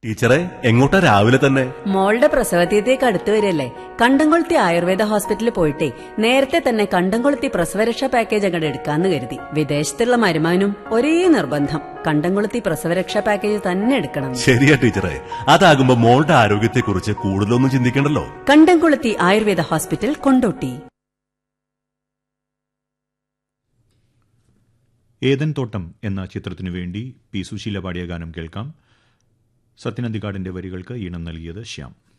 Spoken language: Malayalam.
ടീച്ചറെ എങ്ങോട്ടാ രാവിലെ തന്നെ മോളുടെ പ്രസവതീയത്തേക്ക് അടുത്തു വരില്ലേ കണ്ടംകൊളുത്തി ആയുർവേദ ഹോസ്പിറ്റലിൽ പോയിട്ടേ നേരത്തെ തന്നെ കണ്ടംകൊളുത്തി പ്രസവരക്ഷാ പാക്കേജ് അങ്ങോട്ട് എടുക്കാന്ന് കരുതി വിദേശത്തുള്ള മരുമാനും ഒരേ നിർബന്ധം കണ്ടംകൊളുത്തി പ്രസവരക്ഷാ പാക്കേജ് തന്നെ എടുക്കണം ശരിയാ ടീച്ചറെ അതാകുമ്പോ മോളുടെ ആരോഗ്യത്തെക്കുറിച്ച് കൂടുതലൊന്നും ചിന്തിക്കണ്ടല്ലോ കണ്ടംകൊളുത്തി ആയുർവേദ ഹോസ്പിറ്റൽ കൊണ്ടോട്ടി ഏതൻ തോട്ടം എന്ന ചിത്രത്തിനു വേണ്ടി പി സുശീല പാടിയ ഗാനം കേൾക്കാം സത്യനന്ദിക്കാടിന്റെ വരികൾക്ക് ഈണം നൽകിയത് ശ്യാം